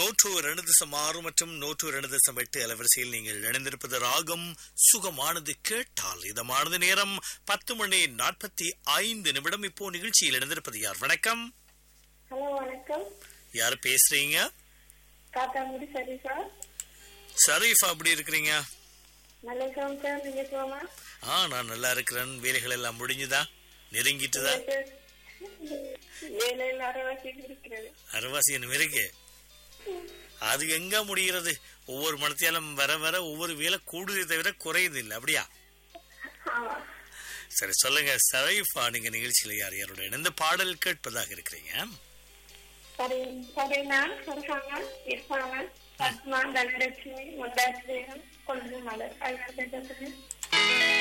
நூற்று இரண்டு தசம் ஆறு மற்றும் நூற்று இரண்டு தசம் எட்டு அலைவரிசையில் நீங்கள் இணைந்திருப்பது ராகம் சுகமானது கேட்டால் இதமானது நேரம் பத்து மணி நாற்பத்தி ஐந்து நிமிடம் இப்போ நிகழ்ச்சியில் இணைந்திருப்பது யார் வணக்கம் ஹலோ வணக்கம் யார் பேசுறீங்க காத்தாங்குடி சரி சார் ஷரீஃப் அப்படி இருக்கிறீங்க நல்ல சார் சார் நீங்க போமா ஆ நான் நல்லா இருக்கிறேன் வேலைகள் எல்லாம் முடிஞ்சுதா நெருங்கிட்டுதா வேலையில் அரைவாசி இருக்கிறது அரைவாசி என்ன இருக்கு அது எங்க முடிகிறது ஒவ்வொரு மனத்தியாலும் வர வர ஒவ்வொரு வேலை கூடுதே தவிர குறையுது இல்லை அப்படியா ஆமா சரி சொல்லுங்க ஷரீஃபா நீங்க நிகழ்ச்சியில யார் யாரோட இணைந்து பாடல் கேட்பதாக இருக்கிறீங்க சரி சரி நான் சரசாங்கன் இர்ஃபானன் பத்மா தனலட்சுமி முந்தாஜ் பேகம் கொள்ளு மலர் அது